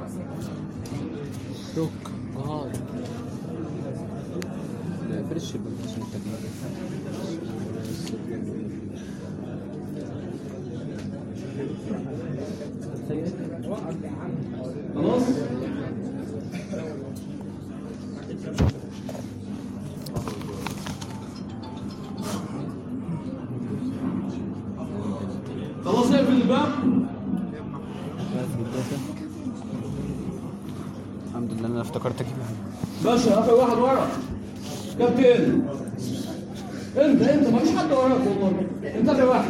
شوك اه لا فرش البنك عشان التكييف خلاص خلاص اقفل الباب الحمد لله انا افتكرت اجيب باشا اخر واحد ورا كابتن انت انت مفيش حد وراك والله انت اخر واحد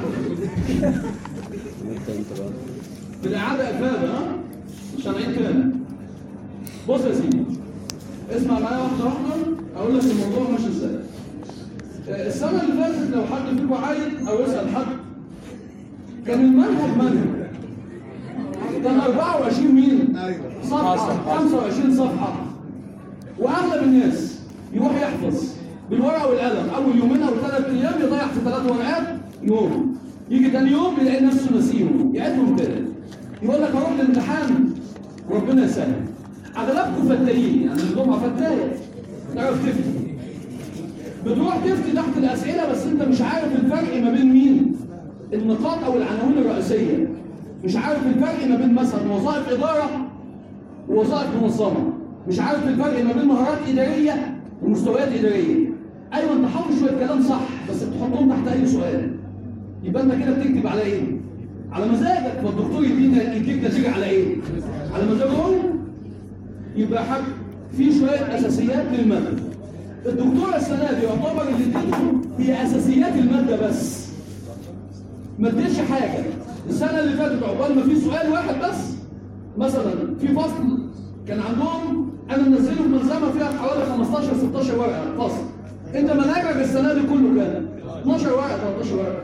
انت انت بقى في الاعاده افاده ها مش هنعيد تاني بص يا سيدي اسمع معايا واحده واحده اقول لك الموضوع ماشي ازاي آه، السنه اللي فاتت لو حد فيكم عايز او يسال حد كان المنهج منهج كان 24 مين؟ صفحه 25 صفحه واغلب الناس يروح يحفظ بالورقه والقلم اول يومين او ثلاث ايام يضيع في ثلاث ورقات يوم يجي تاني يوم يلاقي نفسه نسيهم يعيدهم تاني يقول لك هروح الامتحان ربنا يسهل اغلبكم فتايين يعني الجمعه فتايه تعرف تفتي بتروح تفتي تحت الاسئله بس انت مش عارف الفرق ما بين مين النقاط او العناوين الرئيسيه مش عارف الفرق ما بين مثلا وظائف اداره ووظائف منظمه مش عارف الفرق ما بين مهارات اداريه ومستويات اداريه ايوه انت حافظ شويه كلام صح بس بتحطهم تحت اي سؤال يبقى انت كده بتكتب على ايه على مزاجك فالدكتور يديك يديك نتيجه على ايه على مزاجه هو يبقى حاج في شويه اساسيات للماده الدكتوره السنه دي يعتبر اللي اديته هي اساسيات الماده بس ما اديتش حاجه السنه اللي فاتت عقبال ما في سؤال واحد بس مثلا في فصل كان عندهم انا منزله في ملزمه فيها حوالي 15 16 ورقه فصل انت منهجك السنه دي كله كام 12 ورقه 13 ورقه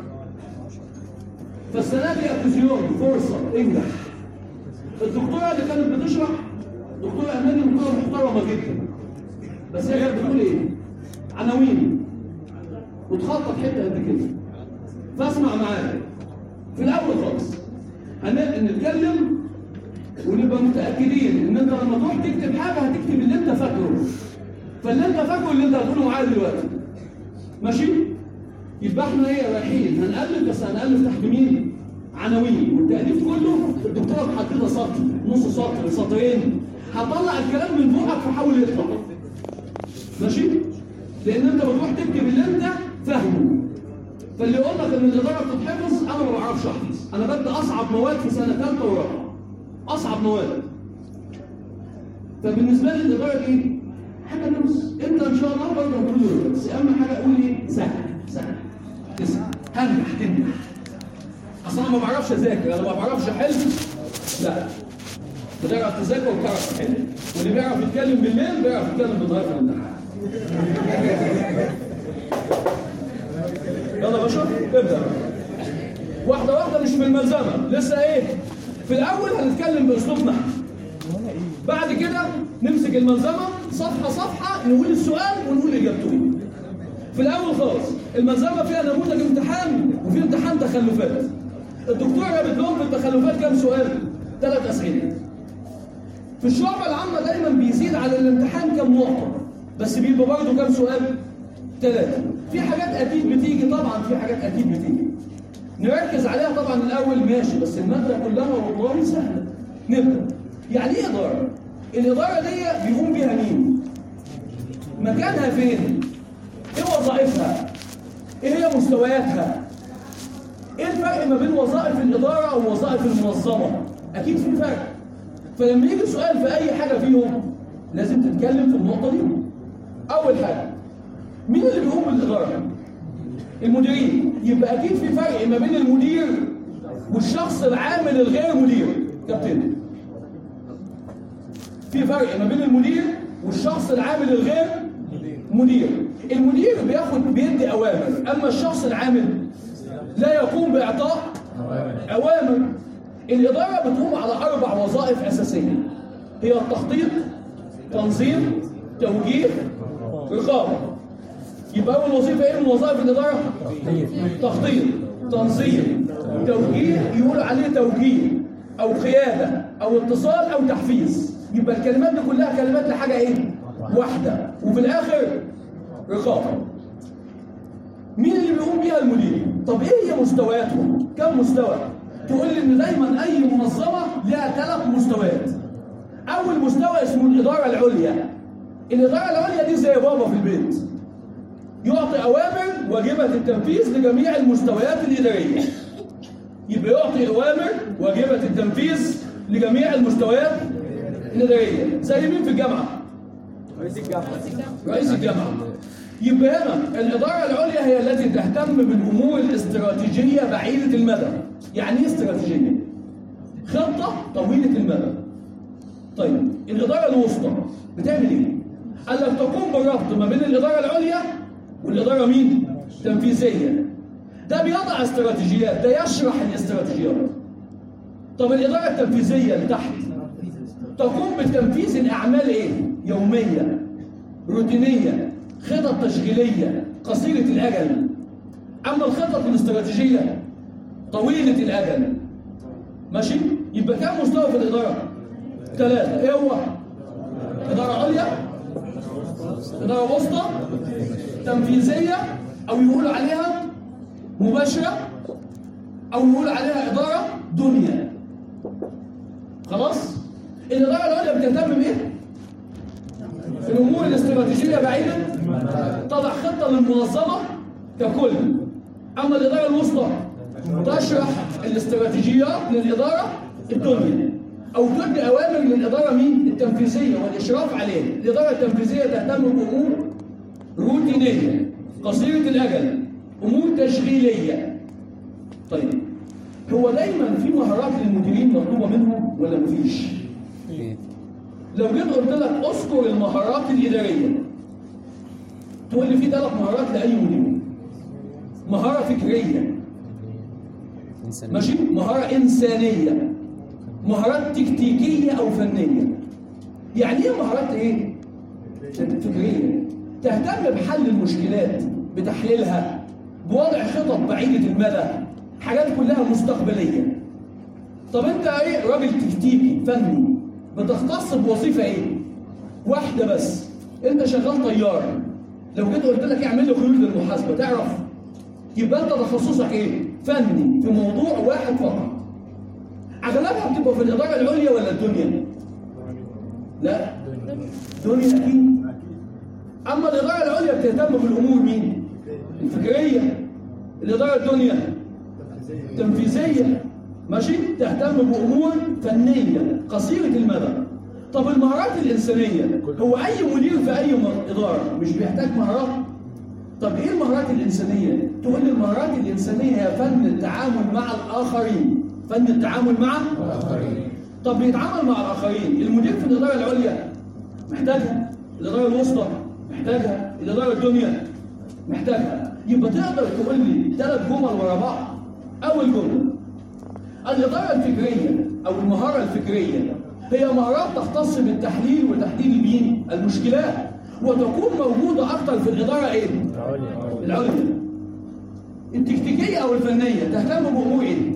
فالسنه دي اكوزيون فرصه انجح الدكتوره اللي كانت بتشرح دكتوره اماني دكتوره محترمه جدا بس هي كانت بتقول ايه عناوين وتخطط حته قد كده فاسمع معايا في الاول خالص هنتكلم ونبقى متاكدين ان انت لما تروح تكتب حاجه هتكتب اللي انت فاكره فاللي انت فاكره اللي انت هتقوله معايا دلوقتي ماشي يبقى احنا ايه رايحين هنألف بس هنألف تحت مين عناوين والتأليف كله الدكتوره محدده سطر نص سطر سطرين هطلع الكلام من بوقك وحاول يطلع ماشي لان انت بتروح تكتب اللي انت فاهمه فاللي يقول لك ان الاداره بتتحفظ انا ما بعرفش احفظ انا بدي اصعب مواد في سنه ثالثه ورابعه اصعب مواد فبالنسبه لي الاداره ايه حاجه نص انت ان شاء الله برضه هتقول بس اهم حاجه اقول ايه سهل سهل تسعه هنجح تنجح اصل انا ما بعرفش اذاكر انا ما بعرفش احل لا بتعرف تذاكر وبتعرف تحل واللي بيعرف يتكلم بالليل بيعرف يتكلم بالنهار في الامتحان يلا يا باشا ابدا واحده واحده مش في الملزمه لسه ايه في الاول هنتكلم باسلوب نحو بعد كده نمسك الملزمه صفحه صفحه نقول السؤال ونقول اجابته في الاول خالص الملزمه فيها نموذج امتحان وفي امتحان تخلفات الدكتور جابت لهم في التخلفات كام سؤال ثلاث اسئله في الشعبة العامة دايما بيزيد على الامتحان كم نقطة بس بيبقى برضه كام سؤال؟ ثلاثة في حاجات أكيد بتيجي طبعا في حاجات أكيد بتيجي نركز عليها طبعا الأول ماشي بس المادة كلها والله سهلة نبدأ يعني إيه إدارة؟ الإدارة دي بيقوم بيها مين؟ مكانها فين؟ إيه وظائفها؟ إيه هي مستوياتها؟ إيه الفرق ما بين وظائف الإدارة ووظائف المنظمة؟ أكيد في فرق فلما يجي سؤال في اي حاجه فيهم لازم تتكلم في النقطه دي اول حاجه مين اللي بيقوم بالاداره المديرين يبقى اكيد في فرق ما بين المدير والشخص العامل الغير مدير كابتن في فرق ما بين المدير والشخص العامل الغير مدير المدير بياخد بيدي اوامر اما الشخص العامل لا يقوم باعطاء اوامر الإدارة بتقوم على أربع وظائف أساسية هي التخطيط تنظيم توجيه رقابة يبقى أول وظيفة إيه من وظائف الإدارة؟ تخطيط تنظيم توجيه يقولوا عليه توجيه او قياده او اتصال او تحفيز يبقى الكلمات دي كلها كلمات لحاجه ايه واحده وفي الاخر رقابه مين اللي بيقوم بيها المدير طب ايه هي مستوياتهم كم مستوى تقول لي ان دايما اي منظمه لها ثلاث مستويات اول مستوى اسمه الاداره العليا الاداره العليا دي زي بابا في البيت يعطي اوامر واجبه التنفيذ لجميع المستويات الاداريه يبقى يعطي اوامر واجبه التنفيذ لجميع المستويات الاداريه زي مين في الجامعه رئيس الجامعه يبقى هنا الاداره العليا هي التي تهتم بالامور الاستراتيجيه بعيده المدى يعني ايه استراتيجيه خطه طويله المدى طيب الاداره الوسطى بتعمل ايه قال لك تقوم بالربط ما بين الاداره العليا والاداره مين تنفيذيه ده بيضع استراتيجيات ده يشرح الاستراتيجيات طب الاداره التنفيذيه اللي تحت تقوم بتنفيذ الاعمال ايه يوميه روتينيه خطط تشغيليه قصيره الاجل اما الخطط الاستراتيجيه طويله الاجل ماشي يبقى كم مستوى في الاداره ثلاثه ايه هو اداره عليا اداره وسطى تنفيذيه او يقولوا عليها مباشره او يقول عليها اداره دنيا خلاص الاداره العليا بتهتم بايه الامور الاستراتيجيه بعيدا تضع خطه للمنظمه ككل اما الاداره الوسطى تشرح الاستراتيجيات للاداره الدنيا او تدي اوامر للاداره مين التنفيذيه والاشراف عليها الاداره التنفيذيه تهتم بامور روتينيه قصيره الاجل امور تشغيليه طيب هو دايما في مهارات للمديرين مطلوبه منهم ولا مفيش ايه لو جيت قلت لك اذكر المهارات الاداريه تقول لي في ثلاث مهارات لاي مدير مهاره فكريه انسان ماشي مهاره انسانيه مهارات تكتيكيه او فنيه يعني ايه مهارات ايه فكريه تهتم بحل المشكلات بتحليلها بوضع خطط بعيده المدى حاجات كلها مستقبليه طب انت ايه راجل تكتيكي فني بتختص بوظيفه ايه واحده بس انت شغال طيار لو جيت قلت لك اعمل لي خيوط للمحاسبه تعرف يبقى انت تخصصك ايه فني في موضوع واحد فقط اغلبها بتبقى في الاداره العليا ولا الدنيا لا دنيا اكيد اما الاداره العليا بتهتم بالامور مين الفكريه الاداره الدنيا تنفيذيه ماشي تهتم بامور فنيه قصيره المدى طب المهارات الانسانيه هو اي مدير في اي م- اداره مش بيحتاج مهارات طب ايه المهارات الانسانيه تقول لي المهارات الانسانيه هي فن التعامل مع الاخرين فن التعامل مع الاخرين طب بيتعامل مع الاخرين المدير في الاداره العليا محتاجها الاداره الوسطى محتاجها الاداره الدنيا محتاجها يبقى تقدر تقول لي ثلاث جمل ورا بعض اول جمله الإدارة الفكرية أو المهارة الفكرية هي مهارات تختص بالتحليل وتحديد مين؟ المشكلات وتكون موجودة أكثر في الإدارة إيه؟ العليا التكتيكية أو الفنية تهتم بأمور إيه؟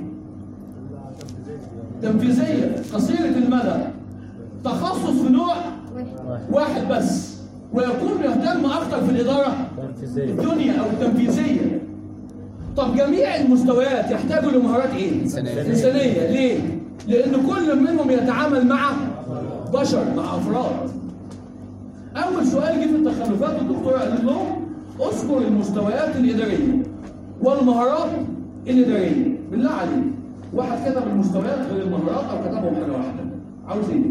تنفيذية قصيرة المدى تخصص في نوع واحد بس ويكون يهتم أكثر في الإدارة الدنيا أو التنفيذية طب جميع المستويات يحتاجوا لمهارات ايه؟ إنسانية. إنسانية ليه؟ لأن كل منهم يتعامل مع بشر مع أفراد أول سؤال جه في التخلفات الدكتورة قالت لهم اذكر المستويات الإدارية والمهارات الإدارية بالله عليك واحد كتب المستويات غير المهارات أو كتبهم حاجة واحدة عاوز إيه؟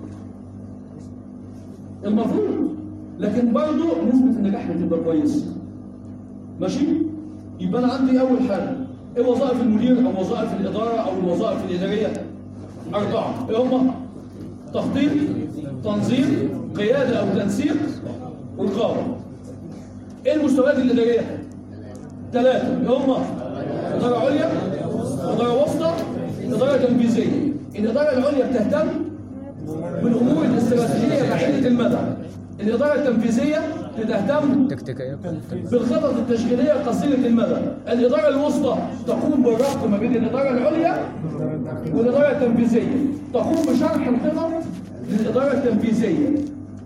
المفروض لكن برضه نسبة النجاح بتبقى كويسة ماشي يبقى انا عندي اول حاجه ايه وظائف المدير او وظائف الاداره او الوظائف الاداريه اربعه ايه هم تخطيط تنظيم قياده او تنسيق ورقابه ايه المستويات الاداريه ثلاثه ايه هم اداره عليا اداره وسطى اداره تنفيذيه الاداره العليا بتهتم بالامور الاستراتيجيه بعيده المدى الاداره التنفيذيه بتهتم تكتيكية بالخطط التشغيلية قصيرة المدى الإدارة الوسطى تقوم بالربط ما بين الإدارة العليا والإدارة التنفيذية تقوم بشرح الخطط للإدارة التنفيذية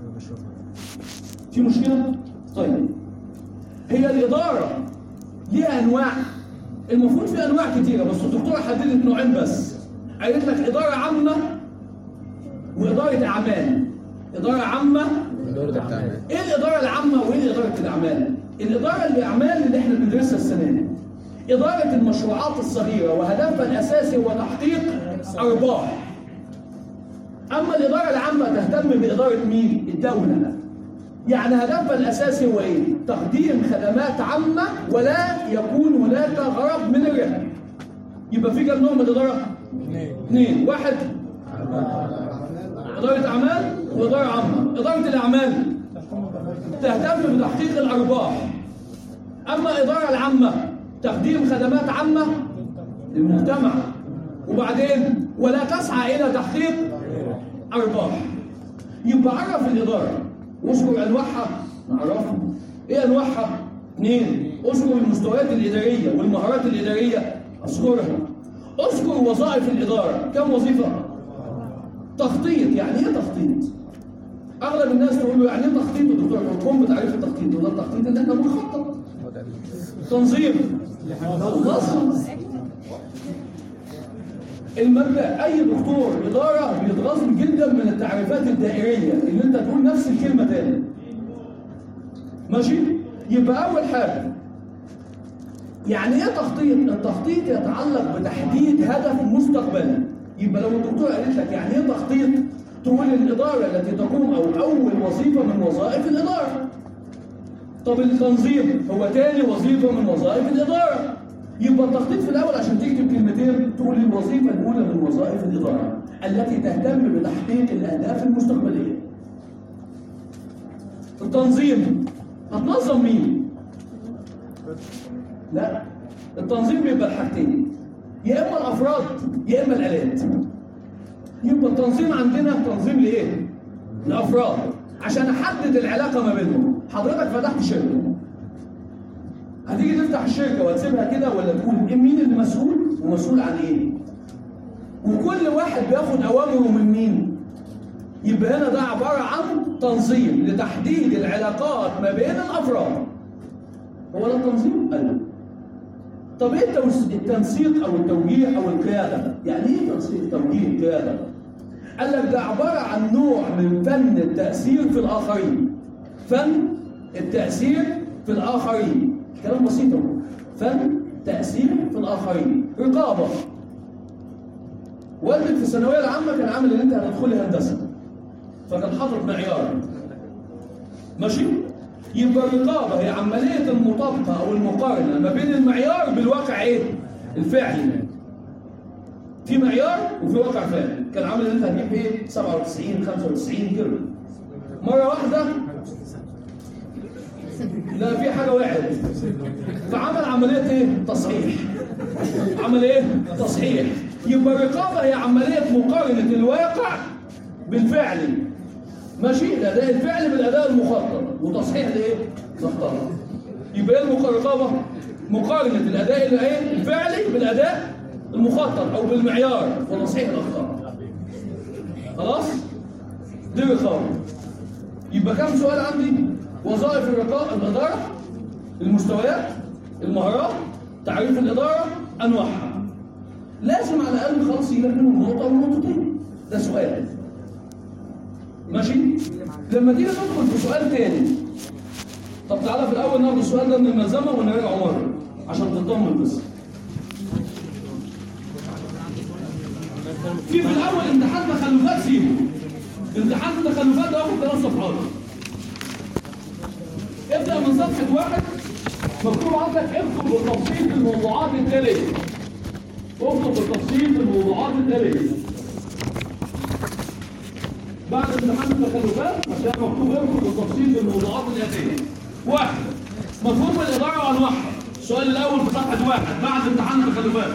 في مشكلة؟ طيب هي الإدارة ليها أنواع المفروض في أنواع كتيرة بس الدكتورة حددت نوعين بس قالت لك إدارة عامة وإدارة أعمال إدارة عامة إدارة أعمال ايه الاداره العامه وايه اداره الاعمال الاداره الاعمال اللي احنا بندرسها السنه دي اداره المشروعات الصغيره وهدفها الاساسي هو تحقيق ارباح اما الاداره العامه تهتم باداره مين الدوله يعني هدفها الاساسي هو ايه تقديم خدمات عامه ولا يكون هناك غرض من الربح يبقى في كام نوع من الاداره اثنين واحد إدارة أعمال وإدارة عامة إدارة الأعمال تهتم بتحقيق الأرباح أما الإدارة العامة تقديم خدمات عامة للمجتمع وبعدين ولا تسعى إلى تحقيق أرباح يبقى عرف الإدارة واذكر أنواعها نعرفها إيه أنواعها؟ اثنين اذكر المستويات الإدارية والمهارات الإدارية أذكرها اذكر وظائف الإدارة كم وظيفة؟ تخطيط يعني ايه تخطيط اغلب الناس تقول له يعني ايه تخطيط الدكتور قوم بتعريف التخطيط وده التخطيط ان احنا بنخطط تنظيم نظم المبدا اي دكتور اداره بيتغاظ جدا من التعريفات الدائريه ان انت تقول نفس الكلمه تاني ماشي يبقى اول حاجه يعني ايه تخطيط التخطيط يتعلق بتحديد هدف مستقبلي يبقى لو الدكتور قالت لك يعني ايه تخطيط تقول الاداره التي تقوم او اول وظيفه من وظائف الاداره طب التنظيم هو تاني وظيفه من وظائف الاداره يبقى التخطيط في الاول عشان تكتب كلمتين تقول الوظيفه الاولى من وظائف الاداره التي تهتم بتحقيق الاهداف المستقبليه التنظيم هتنظم مين لا التنظيم بيبقى الحاجتين يا اما الافراد يا اما الالات يبقى التنظيم عندنا تنظيم لايه الافراد عشان احدد العلاقه ما بينهم حضرتك فتحت شركه هتيجي تفتح الشركه وتسيبها كده ولا تقول إيه مين اللي مسؤول ومسؤول عن ايه وكل واحد بياخد اوامره من مين يبقى هنا ده عباره عن تنظيم لتحديد العلاقات ما بين الافراد هو ده التنظيم؟ أيوه طب ايه التوس- التنسيق او التوجيه او القياده؟ يعني ايه تنسيق توجيه القياده؟ قال لك ده عباره عن نوع من فن التاثير في الاخرين. فن التاثير في الاخرين. كلام بسيط اهو. فن تاثير في الاخرين. رقابه. والدك في الثانويه العامه كان عامل ان انت هتدخلي هندسه. فكان حاطط معيار. ماشي؟ يبقى الرقابة هي عملية المطابقة أو المقارنة ما بين المعيار بالواقع إيه؟ الفعلي. في معيار وفي واقع فعلي، كان عامل إن أنت هتجيب إيه؟ 97 95 كده. مرة واحدة لا في حاجة وقعت. فعمل عملية إيه؟ تصحيح. عمل إيه؟ تصحيح. يبقى الرقابة هي عملية مقارنة الواقع بالفعلي. ماشي الاداء الفعلي بالاداء المخطط وتصحيح الايه المخطط يبقى ايه الرقابه مقارنه الاداء الايه الفعلي بالاداء المخطط او بالمعيار وتصحيح الاخطاء خلاص دي رقابه يبقى كم سؤال عندي وظائف الرقابه الاداره المستويات المهارات تعريف الاداره انواعها لازم على الاقل خلاص يجيب منهم نقطه او نقطتين ده سؤال ماشي لما تيجي تدخل في سؤال تاني طب تعالى في الاول ناخد السؤال ده من الملزمه ونراجعه مره عشان تطمن بس في في الاول امتحان تخلفات سيبه امتحان التخلفات ده واخد ثلاث صفحات ابدا من صفحه واحد مكتوب عندك اكتب بالتفصيل في الموضوعات التاليه اكتب بالتفصيل في الموضوعات التاليه بعد امتحان التخلفات هتلاقي مكتوب اكتب بالتفصيل في الموضوعات الاتيه. واحد مفهوم الاداره وانواعها. السؤال الاول في صفحه واحد بعد امتحان التخلفات.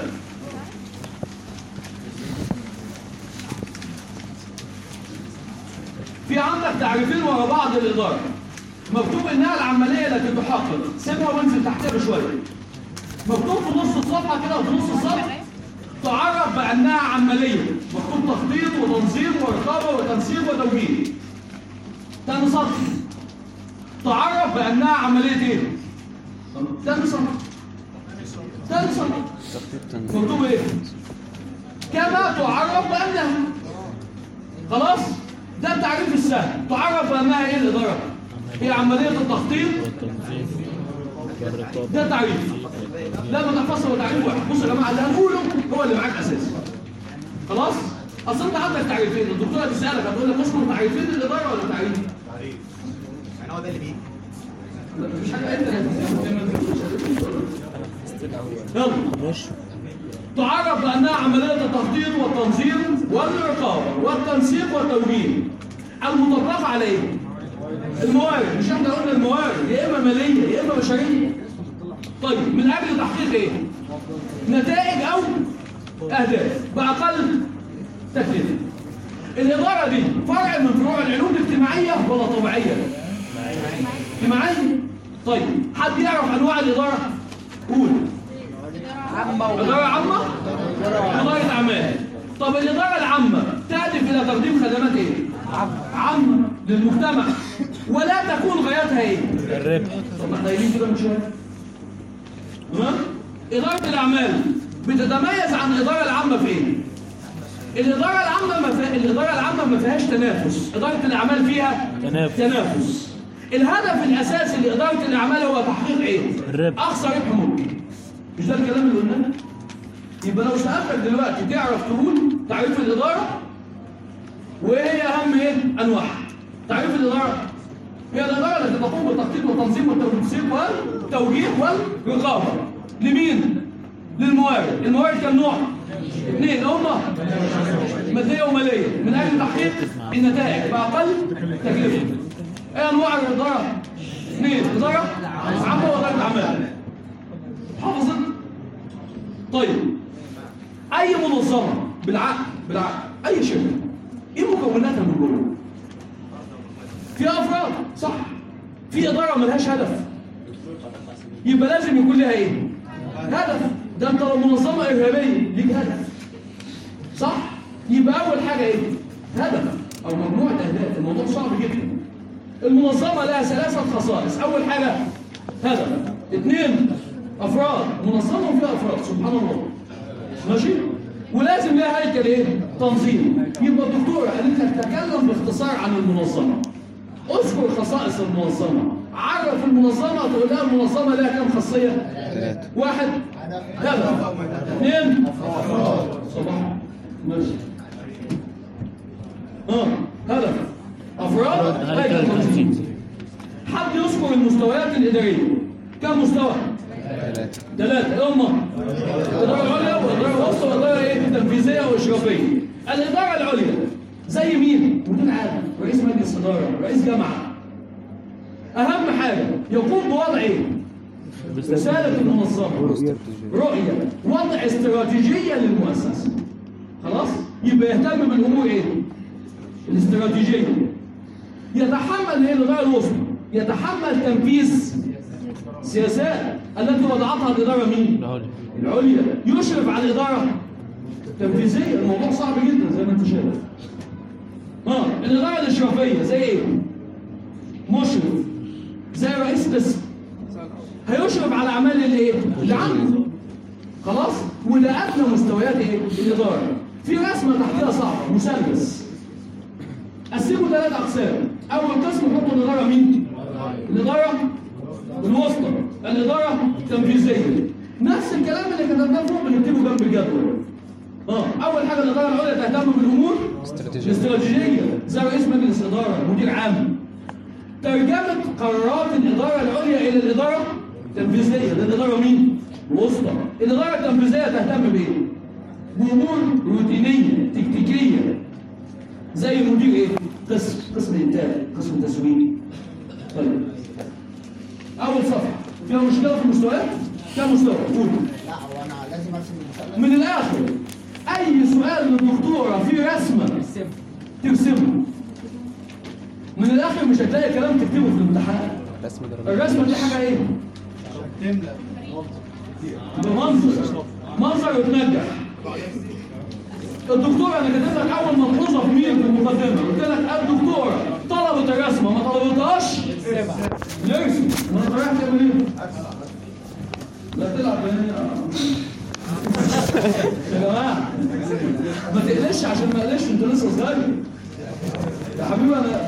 في عندك تعريفين ورا بعض للاداره. مكتوب انها العمليه التي تحقق سيبها وانزل تحتها بشويه. مكتوب في نص الصفحه كده وفي نص الصفحه تعرف بانها عمليه مكتوب تخطيط وتنظيم ورقابه وتنسيق وتوجيه تاني سطر تعرف بانها عمليه ايه تاني سطر تاني سطر تخطيط تنظيم مكتوب ايه كما تعرف بانها خلاص ده التعريف السهل تعرف بانها ايه الاداره هي عمليه التخطيط والتنظيم والرقابة ده تعريف لا ما تحفظش هو تعريف واحد بصوا يا جماعه اللي هنقوله هو اللي معاك اساسي خلاص اصل انت عندك تعريفين الدكتوره تسالك هتقول لك اذكر تعريفين الاداره ولا تعريف تعريف يعني هو ده اللي بيجي لا مفيش حاجه انت يلا ماشي تعرف بأنها عملية التخطيط والتنظيم والرقابة والتنسيق والتوجيه المطبقة على إيه؟ الموارد مش احنا قلنا الموارد يا إما مالية يا إما بشرية طيب من أجل تحقيق إيه؟ نتائج أو أهداف بأقل تكلفة الإدارة دي فرع من فروع العلوم الاجتماعية ولا طبيعية؟ اجتماعية طيب حد يعرف أنواع الإدارة؟ قول إدارة عامة؟ إدارة أعمال. طب الإدارة العامة تهدف إلى تقديم خدمات إيه؟ عامة للمجتمع ولا تكون غايتها إيه؟ الربح طب ما احنا قايلين كده من شوية. تمام؟ إدارة الأعمال بتتميز عن الإدارة العامة في إيه؟ الإدارة العامة ما فيها الإدارة العامة ما فيهاش تنافس، إدارة الأعمال فيها تنافس. تنافس. الهدف الأساسي لإدارة الأعمال هو تحقيق إيه؟ الربح. أقصى ربح ممكن. مش ده الكلام اللي قلناه؟ يبقى لو سألتك دلوقتي تعرف تقول تعريف الإدارة وإيه هي أهم إيه؟ أنواعها. تعريف الإدارة هي الإدارة التي تقوم بالتخطيط والتنظيم والتنسيق والتوجيه والرقابة. لمين؟ للموارد. الموارد كم نوع؟ اثنين هما مادية ومالية من أجل تحقيق النتائج بأقل تكلفة. إيه أنواع الإدارة؟ اثنين إدارة عامة وإدارة أعمال. حافظت؟ طيب اي منظمه بالعقل بالعقل اي شركه ايه مكوناتها من جوه فيها افراد صح في اداره ملهاش هدف يبقى لازم يكون لها ايه هدف ده انت لو منظمه ارهابيه ليك هدف صح يبقى اول حاجه ايه هدف او مجموعه اهداف الموضوع صعب جدا المنظمه لها ثلاثه خصائص اول حاجه هدف اثنين افراد منظمه وفيها افراد سبحان الله ماشي ولازم لها هيكل ايه تنظيم يبقى الدكتور قالت لك تكلم باختصار عن المنظمه اذكر خصائص المنظمه عرف المنظمه تقول لها المنظمه لها كم خاصيه ثلاثة واحد هدف اثنين صباح ماشي اه هدف افراد هيكل تنظيم حد يذكر المستويات الاداريه كم مستوى ثلاثة ثلاثة هم الإدارة العليا والإدارة الوسطى والإدارة إيه؟ التنفيذية والإشرافية. الإدارة العليا زي مين؟ مدير عام، رئيس مجلس إدارة، رئيس جامعة. أهم حاجة يقوم بوضع إيه؟ رسالة المنظمة. رؤية، وضع استراتيجية للمؤسسة. خلاص؟ يبقى يهتم بالأمور إيه؟ الاستراتيجية. يتحمل إيه الإدارة الوسطى؟ يتحمل تنفيذ سياسات التي وضعتها الإدارة مين؟ العليا العليا يشرف على الإدارة التنفيذية الموضوع صعب جدا زي ما انت شايف اه الإدارة الإشرافية زي إيه؟ مشرف زي رئيس قسم هيشرف على أعمال الإيه؟ اللي عنده خلاص؟ وده أدنى مستويات إيه؟ الإدارة في رسمة تحتها صعبة مثلث قسموا ثلاث أقسام أول قسم حطوا الإدارة مين؟ الإدارة الوسطى الإدارة التنفيذية نفس الكلام اللي كتبناه فوق بنكتبه جنب الجدول اه أول حاجة الإدارة العليا تهتم بالأمور استراتيجية. الاستراتيجية زي رئيس مجلس إدارة مدير عام ترجمة قرارات الإدارة العليا إلى الإدارة التنفيذية ده الإدارة مين؟ الوسطى الإدارة التنفيذية تهتم بإيه؟ بأمور روتينية تكتيكية زي مدير إيه؟ قسم قسم إنتاج قسم تسويق طيب أول صفحة فيها مشكلة في المستويات؟ كم مستوى؟ قول لا هو انا لازم ارسم المثلث من الآخر أي سؤال للدكتورة فيه رسمة ترسمه من الآخر مش هتلاقي كلام تكتبه في الامتحان رسم درجات الرسمة دي حاجة إيه؟ تملى بمنظر منظر يتنجح الدكتور انا كاتب لك اول ملحوظه في مين في المقدمه قلت لك الدكتور طلبت الرسمه ما طلبتهاش نرسم ما انت رايح تعمل ايه؟ لا تلعب هنا يا جماعه ما تقلقش عشان ما اقلقش انت لسه صغير يا حبيبي انا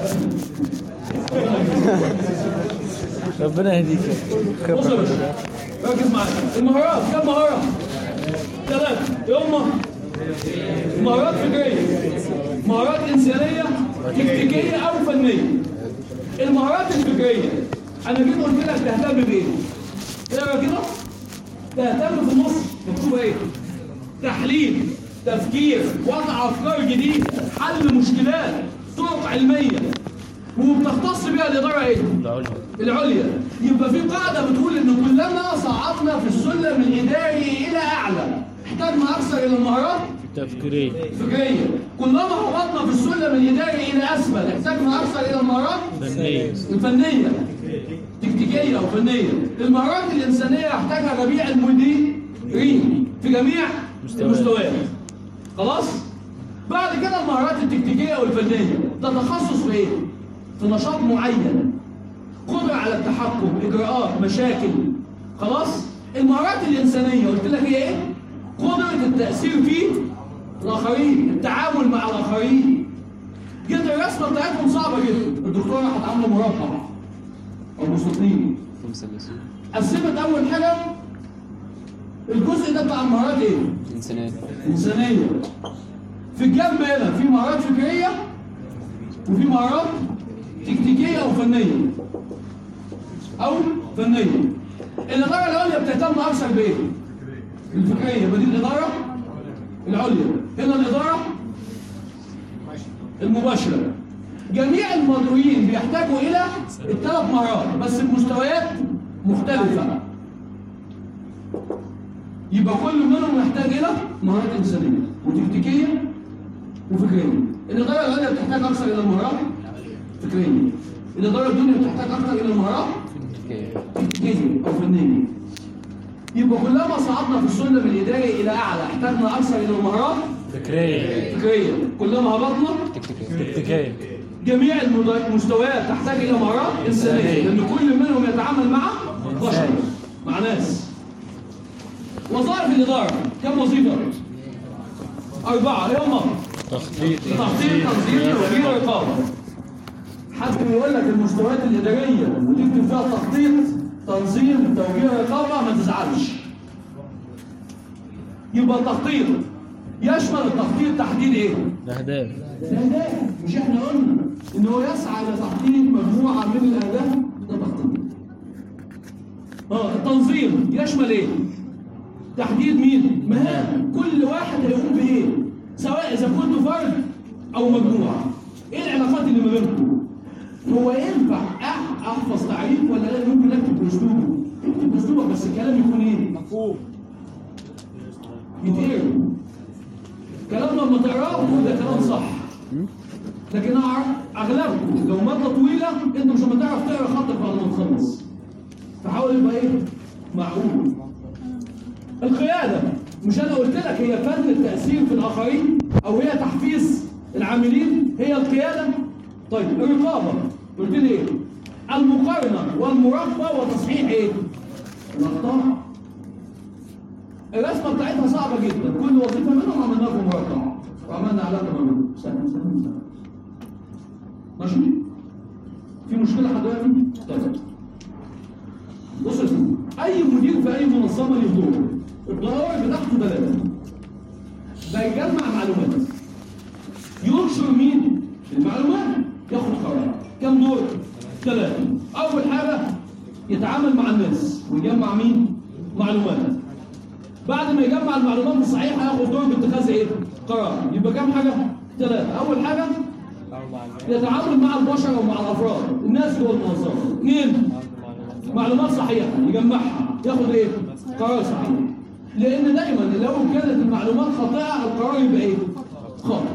ربنا يهديك بص يا باشا ركز معايا المهارات كم مهاره؟ ثلاثه ايه هم؟ مهارات فكريه مهارات انسانيه تكتيكيه او فنيه المهارات الفكريه انا جيت قلت لك تهتم بايه؟ اقرا كده تهتم في النص مكتوب ايه؟ تحليل تفكير وضع افكار جديده حل مشكلات طرق علميه وبتختص بيها الاداره ايه؟ العليا يبقى في قاعده بتقول ان كلما صعدنا في السلم الاداري الى اعلى احتاجنا اكثر الى المهارات تفكيري الفكريه كلما هبطنا في السلم الاداري الى اسفل احتاجنا اكثر الى المهارات فنية الفنيه تكتيكيه او فنيه المهارات الانسانيه يحتاجها جميع المديرين في جميع مستويات. المستويات خلاص بعد كده المهارات التكتيكيه والفنيه ده تخصص في ايه في نشاط معين قدره على التحكم اجراءات مشاكل خلاص المهارات الانسانيه قلت لك هي ايه قدره التاثير في الاخرين التعامل مع الاخرين جدا الرسمه بتاعتهم صعبه جدا الدكتوره راحت عامله مربع او مستطيل خمسة بس قسمت اول حاجه الجزء ده بتاع المهارات ايه؟ إنسانية انسانيه في الجنب هنا في مهارات فكريه وفي مهارات تكتيكيه او فنيه او فنيه الاداره العليا بتهتم اكثر بايه؟ الفكريه يبقى دي الاداره العليا هنا الاداره المباشره جميع المدعوين بيحتاجوا الى الثلاث مهارات بس بمستويات مختلفه يبقى كل منهم يحتاج الى مهارات انسانيه وتكتيكيه وفكريه الاداره العليا بتحتاج اكثر الى المهارات فكريه الاداره الدنيا بتحتاج اكثر الى المهارات كيف تكتيكيه او فنيه يبقى كلما صعدنا في السلم الاداري الى اعلى احتاجنا اكثر الى المهارات فكرية فكريه كلما هبطنا تكتيكية تكتيكية جميع المد- المستويات تحتاج الى مهارات انسانيه لان كل منهم يتعامل مع بشر مع ناس وظائف الاداره كم وظيفه؟ اربعه ايه هم؟ تخطيط تخطيط تنظيم توجيه رقابه حد يقول لك المستويات الاداريه وتكتب فيها تخطيط تنظيم توجيه رقابه ما تزعلش يبقى التخطيط يشمل التخطيط تحديد ايه؟ الأهداف الأهداف مش احنا قلنا إن هو يسعى إلى تحقيق مجموعة من الأهداف ده تخطيط. اه التنظيم يشمل إيه؟ تحديد مين؟ مهام كل واحد هيقوم بإيه؟ سواء إذا كنت فرد أو مجموعة. إيه العلاقات اللي ما بينكم؟ هو ينفع أح- أحفظ تعريف ولا لا ممكن أكتب بأسلوبه؟ اكتب بأسلوبك بس الكلام يكون إيه؟ مفهوم. يتقرا. كلام لما تقراه تقول ده كلام صح لكن أع- اغلبكم لو ماده طويله انت مش هتعرف تقرا خطك بعد ما تخلص فحاول يبقى ايه معقول القياده مش انا قلت لك هي فن التاثير في الاخرين او هي تحفيز العاملين هي القياده طيب الرقابه قلت لي ايه المقارنه والمراقبه وتصحيح ايه الاخطاء الرسمه بتاعتها صعبه جدا كل وظيفه منهم عملناها في مربع وعملنا علاقه ما بينهم سنه سنه سنه ماشي في مشكله حضرتك طيب بص يا سيدي اي مدير في اي منظمه له دور الضوابط بتاعته ثلاثه بيجمع معلومات ينشر مين المعلومات ياخد قرار كم دور ثلاثه اول حاجه يتعامل مع الناس ويجمع مين معلومات بعد ما يجمع المعلومات الصحيحه ياخد دور باتخاذ ايه قرار يبقى كام حاجه ثلاثه اول حاجه يتعامل مع البشر ومع الافراد الناس جوه المنظمه اثنين معلومات صحيحه يجمعها ياخد ايه قرار صحيح لان دايما لو كانت المعلومات خاطئه القرار يبقى ايه خاطئ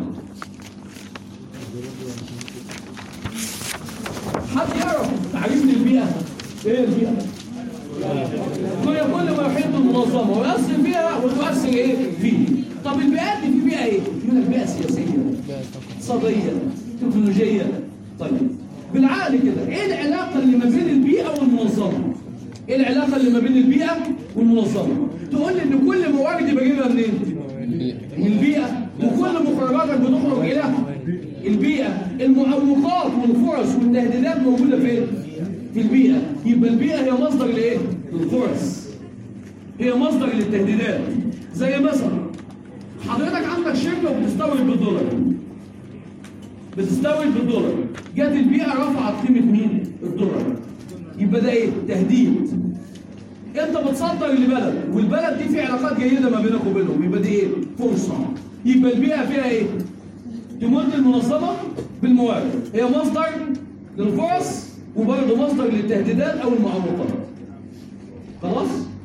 حد يعرف تعريف للبيئه ايه البيئه هي كل ما يحيط المنظمه ويؤثر فيها وتؤثر ايه فيه طب البيئات دي في بيئه ايه؟ يقول لك بيئه سياسيه اقتصاديه تكنولوجيه طيب بالعقل كده ايه العلاقه اللي ما بين البيئه والمنظمه؟ ايه العلاقه اللي ما بين البيئه والمنظمه؟ تقول لي ان كل مواردي بجيبها منين؟ من البيئه وكل مخرجاتك بتخرج الى البيئه المعوقات والفرص والتهديدات موجوده فين؟ في البيئه يبقى البيئه هي مصدر لايه؟ للفرص هي مصدر للتهديدات زي مثلا حضرتك عندك شركه وبتستورد بالدولار بتستورد بالدولار جت البيئه رفعت قيمه مين؟ الدولار يبقى ده ايه؟ تهديد انت بتصدر لبلد والبلد دي في علاقات جيده ما بينك وبينهم يبقى دي ايه؟ فرصه يبقى البيئه فيها ايه؟ تمد المنظمه بالموارد هي مصدر للفرص وبرضه مصدر للتهديدات او المعوقات خلاص؟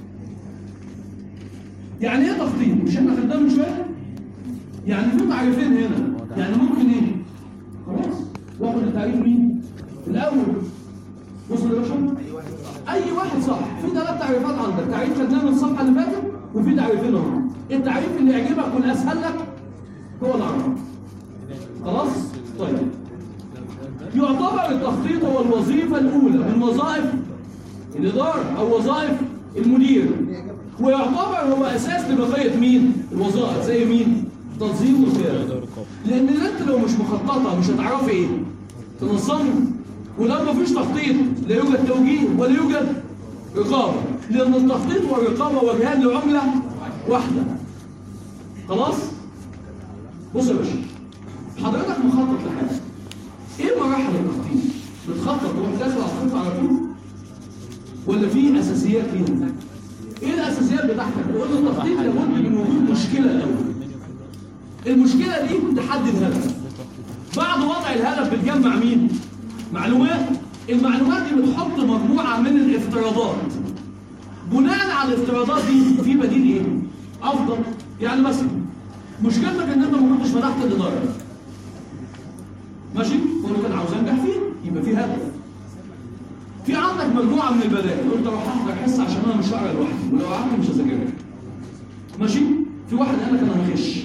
يعني ايه تخطيط؟ مش احنا خدناه من شويه؟ يعني في تعريفين هنا يعني ممكن ايه؟ خلاص واخد التعريف مين؟ الاول وصل يا باشا؟ اي واحد صح في ثلاث تعريفات عندك تعريف خدناه من الصفحه اللي فاتت وفي تعريفين اهو التعريف اللي يعجبك والاسهل لك هو العربي خلاص؟ طيب يعتبر التخطيط هو الوظيفه الاولى من وظائف الاداره او وظائف المدير ويعتبر هو اساس لبقيه مين؟ الوظائف زي مين؟ تنظيم والقياده لان انت لو مش مخططه مش هتعرفي ايه؟ تنظمي ولو مفيش تخطيط لا يوجد توجيه ولا يوجد رقابه لان التخطيط والرقابه وجهان لعمله واحده خلاص؟ بص يا باشا حضرتك مخطط لحاجه ايه مراحل التخطيط؟ بتخطط تروح داخل على الخطه على طول؟ ولا في اساسيات فيها؟ ايه الاساسيات بتاعتك؟ تقول لي التخطيط لابد من وجود مشكله الاول. المشكله دي تحدد هدف. بعد وضع الهدف بتجمع مين؟ معلومات. المعلومات دي بتحط مجموعه من الافتراضات. بناء على الافتراضات دي في بديل ايه؟ افضل. يعني مثلا مشكلتك ان انت ما كنتش فتحت الاداره. ماشي؟ وانا كان عاوز انجح فيه يبقى في هدف. في عندك مجموعه من البدائل قلت اروح احضر حصه عشان انا مش هقرا لوحدي ولو قعدت مش هذاكرها ماشي في واحد قال لك انا هغش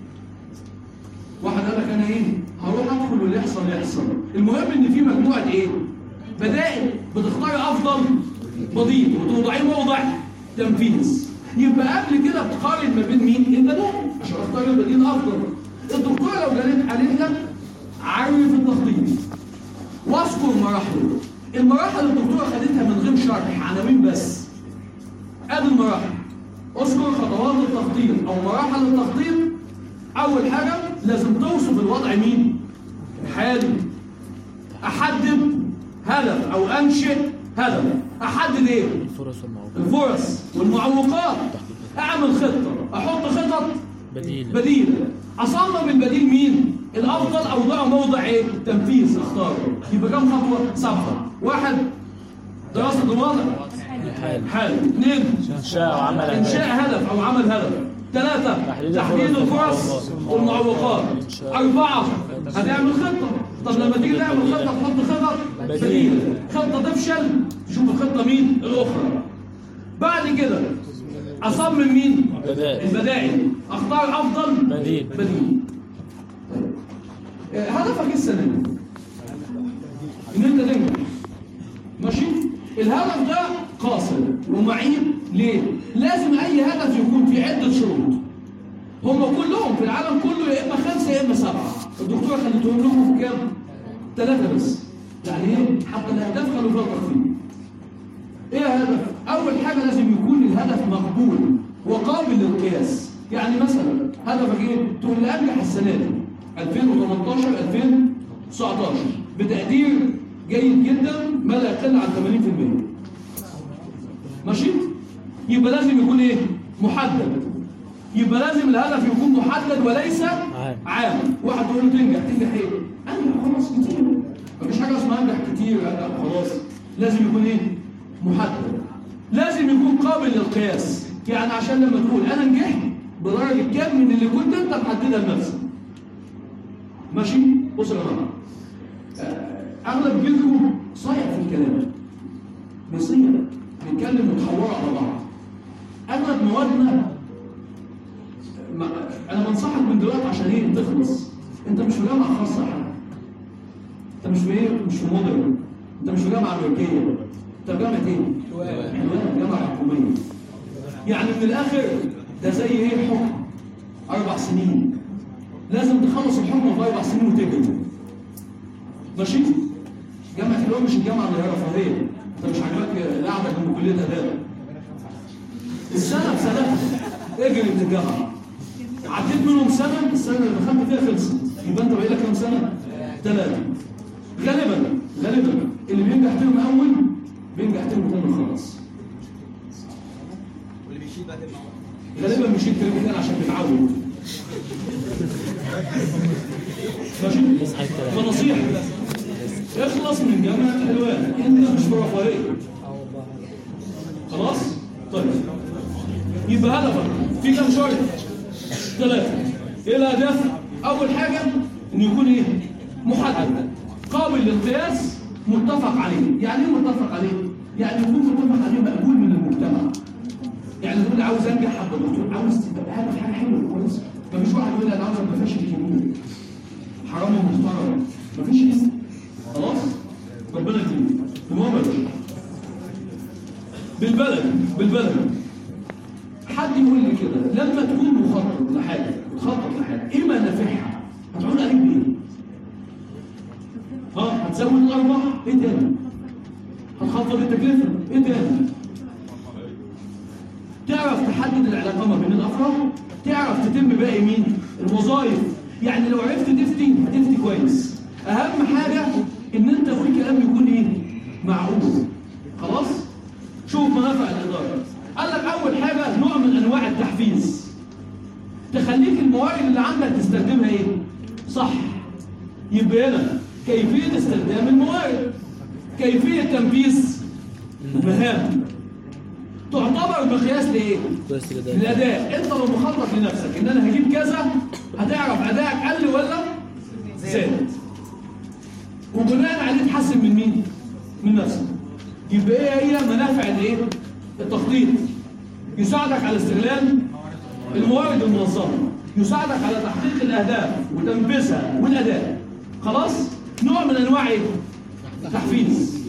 واحد قال لك انا ايه هروح ادخل واللي يحصل يحصل المهم ان في مجموعه ايه بدائل بتختار افضل بديل وتوضعيه موضع تنفيذ يبقى قبل كده بتقارن ما بين مين البدائل عشان اختار البديل افضل الدكتوره لو قالت قالت لك عرف التخطيط واذكر مراحله المراحل الدكتوره خدتها من غير شرح عناوين بس ادي المراحل اذكر خطوات التخطيط او مراحل التخطيط اول حاجه لازم توصف الوضع مين حالي احدد هدف او انشئ هدف احدد ايه الفرص والمعوقات الفرص والمعوقات اعمل خطه احط خطط بديل بديل اصمم البديل مين الافضل اوضعه موضع ايه تنفيذ اختاره يبقى كم خطوه سبعه واحد دراسه الوضع الحال حال اثنين انشاء وعمل انشاء هدف او عمل هدف ثلاثة تحديد تحديد الفرص الفرص والمعوقات أربعة هتعمل خطة طب لما تيجي تعمل خطة تحط خطط بديل خطة تفشل تشوف الخطة مين الأخرى بعد كده أصمم مين بدائل البدائل اختار افضل بديل. بديل آه، هدفك ايه السنه دي ان انت تنجح ماشي الهدف ده قاصر ومعيب ليه لازم اي هدف يكون في عده شروط هم كلهم في العالم كله يا اما خمسه يا اما سبعه الدكتوره خليتهم لكم في كام ثلاثه بس يعني ايه حتى الاهداف خلوا فيها تخطيط ايه الهدف؟ اول حاجه لازم يكون الهدف مقبول وقابل للقياس يعني مثلا هدفك ايه تقول لي انجح السنه دي 2018 2019 بتقدير جيد جدا ما لا يقل عن 80% ماشي يبقى لازم يكون ايه محدد يبقى لازم الهدف يكون محدد وليس عام. عام واحد تقول له تنجح تنجح ايه انجح خلاص كتير مفيش حاجه اسمها انجح كتير انجح خلاص لازم يكون ايه محدد لازم يكون قابل للقياس يعني عشان لما تقول انا نجحت بدرجه كام من اللي كنت انت محددها لنفسك ماشي بص يا جماعه آه، اغلب جيلكم صايع في الكلام بيصيع بيتكلم وتحوروا على بعض اغلب موادنا ما- انا من دلوقتي عشان ايه تخلص انت مش في جامعه خاصه يا حاج انت مش في ايه مش في مودرن انت مش في جامعه امريكيه انت في جامعه ايه حلوان جامعه حكوميه يعني من الاخر ده زي ايه حكم اربع سنين لازم تخلص الحكم في اربع سنين وتجري ماشي جامعه حلوان مش الجامعه اللي هي رفاهيه انت مش عاجبك القعده جنب كليه اداب السنه بسنتها اجري من الجامعه عديت منهم سنه السنه اللي دخلت فيها خلصت يبقى انت بقى لك كام سنه؟ ثلاثه غالبا غالبا اللي بينجح ترم اول بينجح ترم ثاني خلاص واللي بيشيل بقى تبقى غالبا مش الترم الثاني عشان بيتعود ماشي يصحى الكلام. فنصيحه اخلص من جامعه حلوان انت مش في رفاهيه خلاص طيب يبقى هدفك في كام شرط ثلاثه ايه الاهداف اول حاجه ان يكون ايه محدد قابل للقياس متفق عليه يعني ايه متفق عليه يعني يكون متفق عليه مقبول من المجتمع يعني تقول عاوز انجح حب دكتور عاوز تبقى هدف حاجه حلوه كويس مفيش واحد يقول لي انا عاوز ابقى فاشل كبير حرام ومحترم مفيش كده خلاص ربنا يديك المهم يا باشا بالبلد بالبلد حد يقول لي كده لما تكون مخطط لحاجه مخطط لحاجه ايه منافعها هتعود عليك بايه؟ ها هتزود الارباح ايه تاني؟ هتخفض التكلفه ايه تاني؟ تعرف تحدد العلاقه ما بين الافراد تعرف تتم باقي مين الوظائف يعني لو عرفت تفتي هتفتي كويس اهم حاجه ان انت تقول كلام يكون ايه معقول خلاص شوف منافع الاداره قال لك اول حاجه نوع من انواع التحفيز تخليك الموارد اللي عندك تستخدمها ايه صح يبقى هنا كيفيه استخدام الموارد كيفيه تنفيذ المهام تعتبر مقياس لايه؟ كويس الأداء. الاداء انت لو مخطط لنفسك ان انا هجيب كذا هتعرف ادائك قل ولا زاد وبناء عليه تحسن من مين؟ من نفسك يبقى ايه هي منافع الايه؟ التخطيط يساعدك على استغلال الموارد المنظمه يساعدك على تحقيق الاهداف وتنفيذها والاداء خلاص؟ نوع من انواع ايه؟ تحفيز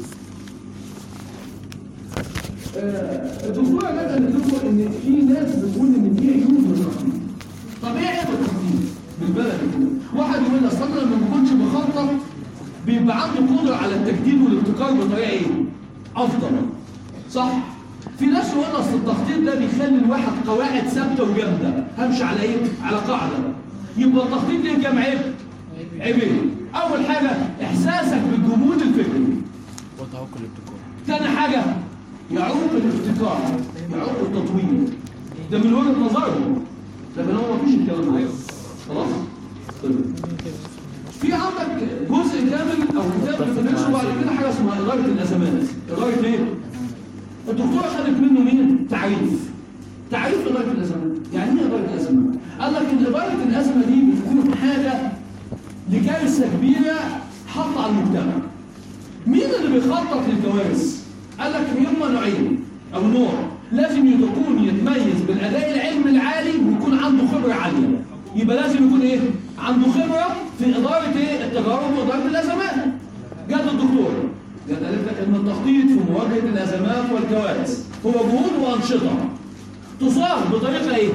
آه، الدكتور عماد قال لكم ان في ناس بتقول ان في عيوب للتخطيط. طب ايه عيب التخطيط؟ بالبلد كده. واحد يقول اصل انا لما ما كنتش بخطط بيبقى عنده قدره على التجديد والابتكار بطريقه ايه؟ افضل. صح؟ في ناس يقول اصل التخطيط ده بيخلي الواحد قواعد ثابته وجامده، همشي على ايه؟ على قاعده. يبقى التخطيط ليه كام عيب؟ عيبين. اول حاجه احساسك بالجمود الفكري. وتعوق الابتكار تاني حاجة يعوق الابتكار يعوق التطوير ده من وجهة نظرهم لكن هو مفيش الكلام ده خلاص طيب. في عندك جزء كامل او كتاب بتدرسه بعد كده حاجه اسمها اداره الازمات اداره ايه؟ الدكتوره خدت منه مين؟ تعريف تعريف اداره الازمات يعني ايه اداره الازمات؟ قال لك ان اداره الازمه دي بتكون حاجه لكارثه كبيره حاطه على المجتمع مين اللي بيخطط للكوارث؟ قال لك هم نوعين او نوع لازم يكون يتميز بالاداء العلمي العالي ويكون عنده خبره عاليه يبقى لازم يكون ايه؟ عنده خبره في اداره ايه؟ التجارب واداره الازمات جات الدكتور جات قالت لك ان التخطيط في مواجهه الازمات والكوارث هو جهود وانشطه تصاغ بطريقه ايه؟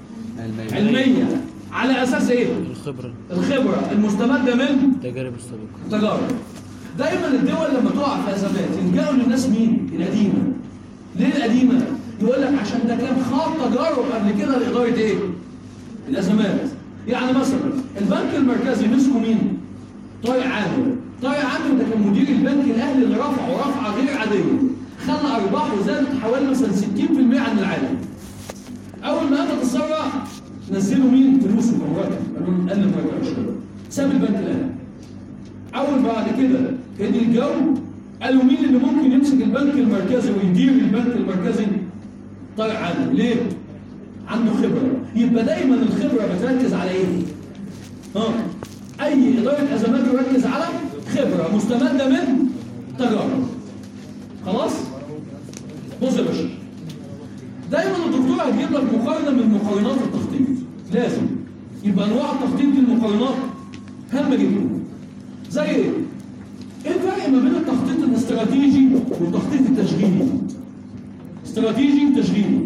علميه على اساس ايه؟ الخبرة الخبره المستمده من التجارب السابقة تجارب دايما الدول لما تقع في ازمات يلجأوا للناس مين؟ القديمه ليه القديمه؟ يقول لك عشان ده كان خاض تجارب قبل كده لاداره ايه؟ الازمات يعني مثلا البنك المركزي مسكوا مين؟ طارق عامر طارق عامر ده كان مدير البنك الاهلي اللي رفعه رفعه غير عاديه خلى ارباحه زادت حوالي مثلا 60% عن العالم اول ما قامت الثوره نزلوا مين؟ فلوس المرتب قالوا له قلل مرتب شويه ساب البنك الاهلي اول بعد كده هدي الجو قالوا مين اللي ممكن يمسك البنك المركزي ويدير البنك المركزي طارق عامر ليه عنده خبره يبقى دايما الخبره بتركز على ايه ها اي اداره ازمات يركز على خبره مستمده من تجارب خلاص بص يا باشا دايما الدكتور هتجيب لك مقارنه من مقارنات التخطيط لازم يبقى يبقى انواع التخطيط دي المقارنات هامه جدا زي ايه؟ ايه الفرق ما بين التخطيط الاستراتيجي والتخطيط التشغيلي؟ استراتيجي وتشغيلي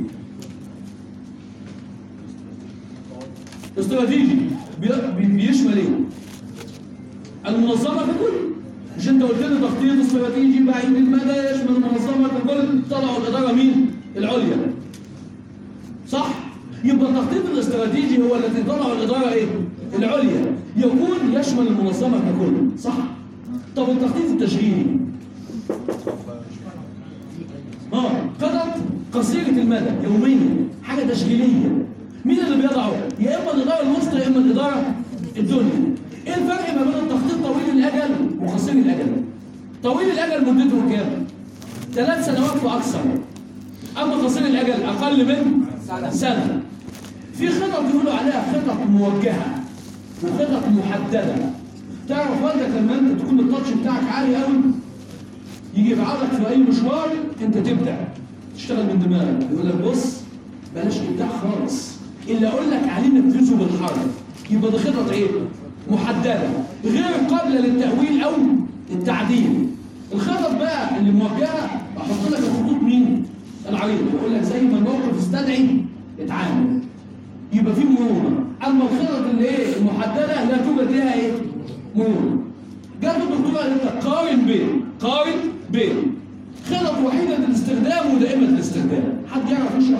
استراتيجي بي- بي- بيشمل ايه؟ المنظمه ككل مش انت قلت لي تخطيط استراتيجي بعيد المدى يشمل المنظمه ككل طلعوا الاداره مين؟ العليا صح؟ يبقى التخطيط الاستراتيجي هو الذي طلعه الاداره ايه؟ العليا يكون يشمل المنظمه ككل صح؟ طب التخطيط التشغيلي اه خطط قصيره المدى يوميا حاجه تشغيليه مين اللي بيضعه؟ يا اما الاداره الوسطى يا اما الاداره الدنيا ايه الفرق ما بين التخطيط طويل الاجل وقصير الاجل؟ طويل الاجل مدته كام؟ ثلاث سنوات واكثر اما قصير الاجل اقل من سنه في خطط يقولوا عليها خطط موجهه وخطط محدده تعرف والدك لما انت تكون التاتش بتاعك عالي قوي يجي يبعتك في اي مشوار انت تبدع تشتغل من دماغك يقول لك بص بلاش ابداع خالص اللي اقول لك عليه نفذه بالحرف يبقى دي خطط ايه؟ محدده غير قابله للتاويل او التعديل الخطط بقى اللي موجهه احط لك الخطوط مين؟ العريضه يقول لك زي ما الموقف استدعي اتعامل يبقى في مرونه اما الخطط اللي ايه المحدده لا توجد لها ايه؟ مرونه جات الدكتوره قالت لك قارن بين قارن بين خطط وحيده للاستخدام ودائمه الاستخدام حد يعرف يشرح؟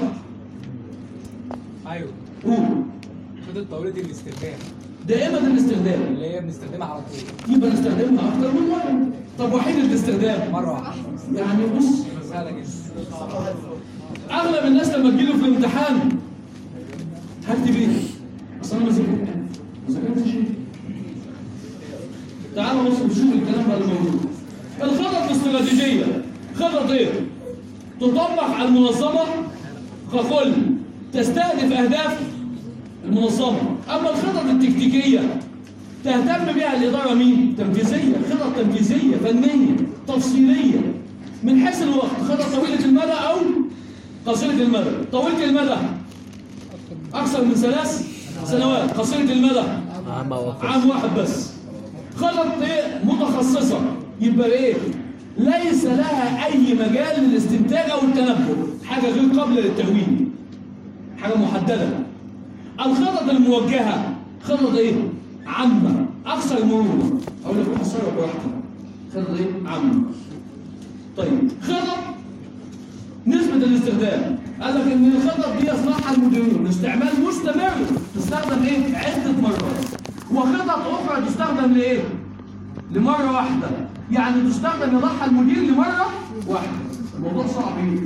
ايوه قول خطة طاولة الاستخدام دائمه الاستخدام اللي هي بنستخدمها على طول يبقى نستخدمها اكتر من مره طب وحيد الاستخدام مرة واحدة يعني بص سهلة جدا اغلب الناس لما تجيله في الامتحان هكتب ايه؟ اصل انا ما ذاكرت ما ذاكرتش ايه؟ تعالوا بص نشوف الكلام ده اللي موجود الخطط الاستراتيجيه خطط ايه؟ تطبق على المنظمه ككل تستهدف اهداف المنظمه اما الخطط التكتيكيه تهتم بها الاداره مين؟ تنفيذيه خطط تنفيذيه فنيه تفصيليه من حيث الوقت خطط طويله المدى او قصيره المدى طويله المدى اكثر من ثلاث سنوات قصيره المدى عام او اقل عام واحد بس خطط ايه متخصصه يبقى ايه ليس لها اي مجال للاستنتاج او التنبؤ حاجه غير قابله للتأويل حاجه محدده الخطط الموجهه خطط ايه عامه اكثر مرونه اقول لك روح صرف براحتك خطط ايه عامه طيب خطط نسبة الاستخدام قال لك ان الخطط دي يصنعها المديرون استعمال مستمر تستخدم ايه عدة مرات وخطط اخرى تستخدم لايه لمرة واحدة يعني تستخدم يضعها المدير لمرة واحدة الموضوع صعب جدا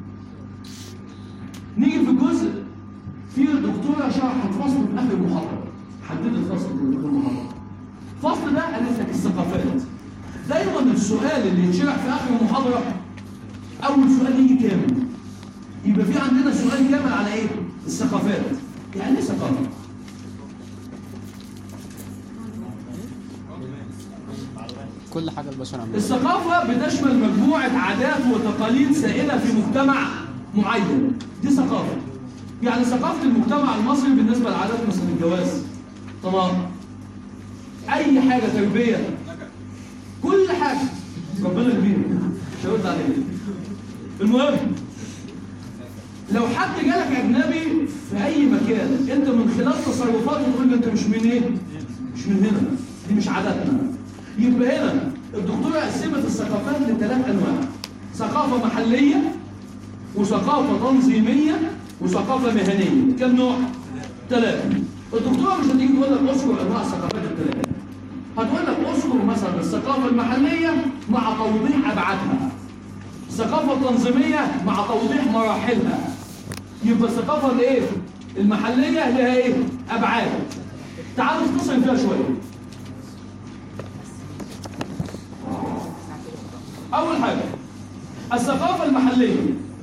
نيجي في الجزء في دكتورة شرحت فصل في اخر المحاضرة حددت فصل في اخر المحاضرة الفصل ده قالت لك الثقافات دايما السؤال اللي يتشرح في اخر المحاضرة اول سؤال يجي كامل يبقى في عندنا سؤال كامل على ايه الثقافات يعني ايه ثقافه كل حاجة البشر عملها الثقافه بتشمل مجموعه عادات وتقاليد سائله في مجتمع معين دي ثقافه يعني ثقافه المجتمع المصري بالنسبه لعادات مثلا الجواز طبعا اي حاجه تربيه كل حاجه ربنا كبير مش هرد عليك المهم لو حد جالك اجنبي في اي مكان انت من خلال تصرفاته تقول له انت مش من ايه مش من هنا دي مش عاداتنا يبقى هنا الدكتوره قسمت الثقافات لثلاث انواع ثقافه محليه وثقافه تنظيميه وثقافه مهنيه كم نوع ثلاثه الدكتوره مش هتيجي تقول لك اذكر انواع الثقافات الثلاثه هتقول لك اذكر مثلا الثقافه المحليه مع توضيح ابعادها الثقافة التنظيمية مع توضيح مراحلها يبقى الثقافة الايه؟ المحلية لها ايه؟ أبعاد تعالوا نختصر فيها شوية أول حاجة الثقافة المحلية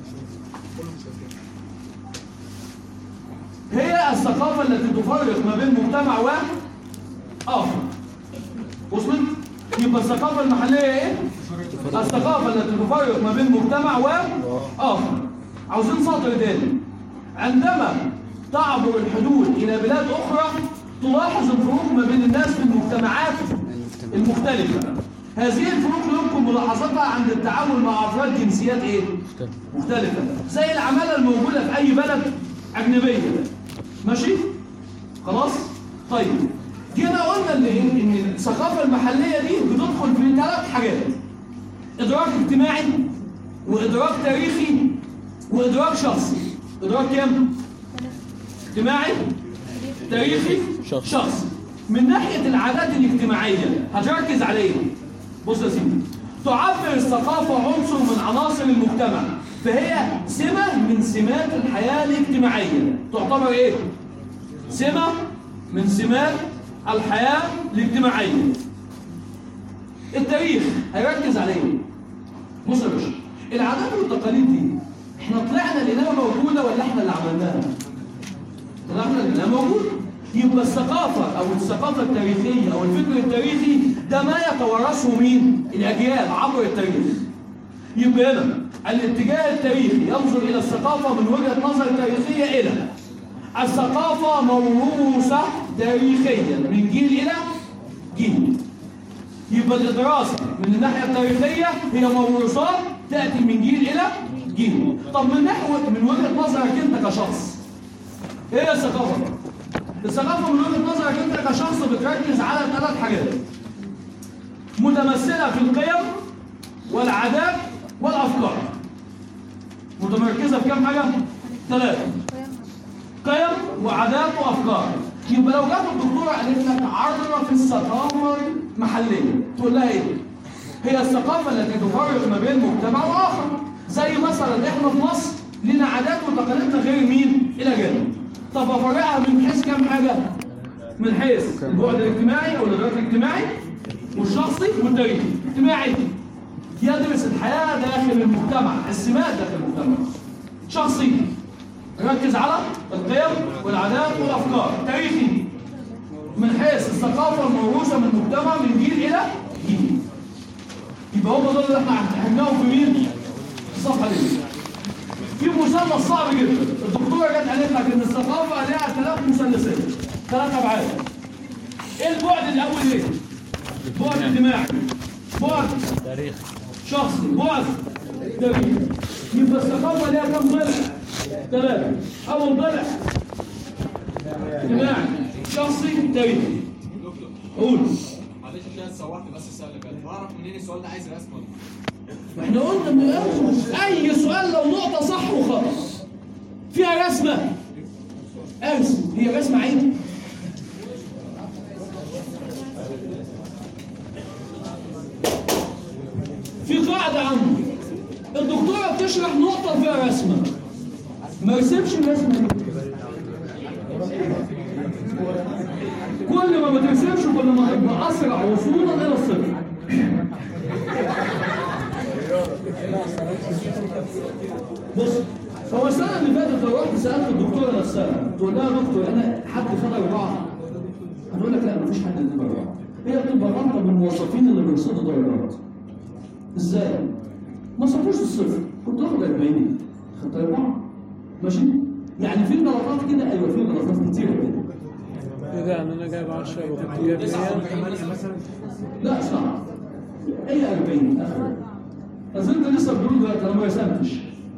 هي الثقافة التي تفرق ما بين مجتمع وآخر وصلت؟ يبقى الثقافة المحلية ايه؟ الثقافة التي تفرق ما بين مجتمع وآخر عاوزين سطر تاني عندما تعبر الحدود إلى بلاد أخرى تلاحظ الفروق ما بين الناس في المجتمعات المختلفة هذه الفروق يمكن ملاحظتها عند التعامل مع أفراد جنسيات إيه؟ مختلفة زي العمالة الموجودة في أي بلد أجنبية ماشي؟ خلاص؟ طيب جينا قلنا إن إن الثقافة المحلية دي بتدخل في ثلاث حاجات إدراك اجتماعي وإدراك تاريخي وإدراك شخصي إدراك كام؟ اجتماعي تاريخي شخصي. شخصي من ناحية العادات الاجتماعية هتركز على ايه؟ بص يا سيدي تعبر الثقافة عنصر من عناصر المجتمع فهي سمة من سمات الحياة الاجتماعية تعتبر ايه؟ سمة من سمات الحياة الاجتماعية التاريخ هيركز على ايه؟ بص يا باشا العادات والتقاليد دي احنا طلعنا لانها موجودة ولا احنا اللي عملناها؟ طلعنا لانها موجودة يبقى الثقافة أو الثقافة التاريخية أو الفكر التاريخي ده ما يتوارثه مين؟ الأجيال عبر التاريخ. يبقى هنا الاتجاه التاريخي ينظر إلى الثقافة من وجهة نظر تاريخية إلى الثقافة موروثة تاريخيا من جيل إلى جيل. يبقى الدراسة من الناحية التاريخية هي موروثات تأتي من جيل إلى جيل. طب من نحو من وجهة نظرك أنت كشخص إيه هي الثقافة؟ الثقافة من وجهة نظرك أنت كشخص بتركز على ثلاث حاجات متمثلة في القيم والعادات والأفكار متمركزة في كام حاجة؟ ثلاثة قيم وعادات وأفكار يبقى لو جت الدكتورة قالت لك عرف الثقافة المحلية تقول لها إيه؟ هي الثقافة التي تفرق ما بين مجتمع وآخر زي مثلا إحنا في مصر لنا عادات وتقاليدنا غير مين؟ إلى جانب طب افرقها من حيث كام حاجه من حيث البعد الاجتماعي او الادراك الاجتماعي والشخصي والتاريخي اجتماعي يدرس الحياه داخل المجتمع السمات داخل المجتمع شخصي ركز على القيم والعادات والافكار تاريخي من حيث الثقافه الموروثه من المجتمع من جيل الى جيل يبقى هم دول اللي احنا هنحكيهم في مين؟ في الصفحه دي في مثلث صعب جدا الدكتوره جت قالت لك ان الثقافه لها ثلاث مثلثات ثلاث ابعاد ايه البعد الاول ايه بعد اجتماعي بعد تاريخ شخصي بعد تاريخي يبقى الثقافه لها كم ضلع ثلاثه اول ضلع اجتماعي شخصي تاريخي قول معلش عشان اتسوحت بس السؤال اللي فات بعرف منين السؤال ده عايز رسمه ما احنا قلنا من الاول اي سؤال لو نقطه صح وخطا فيها رسمه ارسم هي رسمه عين في قاعده عندي الدكتوره بتشرح نقطه فيها رسمه ما رسمش الرسمه دي كل ما ما ترسمش كل ما تبقى اسرع وصولا الى الصفر بص هو السنه اللي فاتت لو رحت سالت الدكتوره نفسها تقول لها يا دكتور انا حد خد اربعه هتقول لك لا مفيش حد يجيب اربعه هي بتبقى غلطه من الموظفين اللي بيرصدوا درجات ازاي؟ ما صفوش الصفر كنت واخد 40 خدت اربعه ماشي؟ يعني في غلطات كده ايوه في غلطات كتيره كده ايه ده يعني انا جايب 10 وكنت جايب 100 لا صعب اي 40 اخر بس انت لسه بتقول دلوقتي انا ما رسمتش